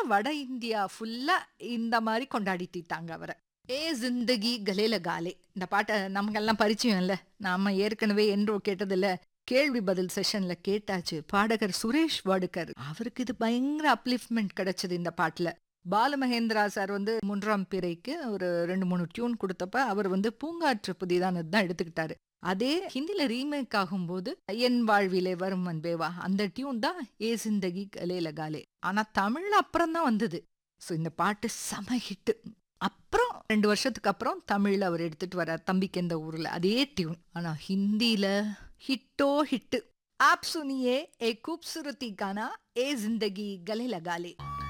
வட இந்தியா ஃபுல்லா இந்த மாதிரி கொண்டாடிட்டாங்க அவரை ஏ ஜிந்தகி கலேல காலே இந்த பாட்டை நமக்கெல்லாம் பரிச்சயம் இல்ல நாம ஏற்கனவே என்றோ கேட்டதில்ல கேள்வி பதில் செஷன்ல கேட்டாச்சு பாடகர் சுரேஷ் வாடுகர் அவருக்கு இது பயங்கர அப்லிஃப்ட்மெண்ட் கிடைச்சது இந்த பாட்டுல பாலமகேந்திரா சார் வந்து மூன்றாம் பிறைக்கு ஒரு ரெண்டு மூணு டியூன் கொடுத்தப்ப அவர் வந்து பூங்காற்று புதிதானது தான் எடுத்துக்கிட்டாரு அதே ஹிந்தில ரீமேக் ஆகும்போது என் வாழ்விலே வரும் அன்பேவா அந்த டியூன் தான் ஏ சிந்தகி கலேல காலே ஆனா தமிழ்ல அப்புறம் தான் வந்தது ஸோ இந்த பாட்டு செம ஹிட்டு அப்புறம் ரெண்டு வருஷத்துக்கு அப்புறம் தமிழ்ல அவர் எடுத்துட்டு வர தம்பிக்கு எந்த ஊர்ல அதே டியூன் ஆனா ஹிந்தில ஹிட்டோ ஹிட்டு आप सुनिए एक खूबसूरती गाना ए जिंदगी गले लगा ले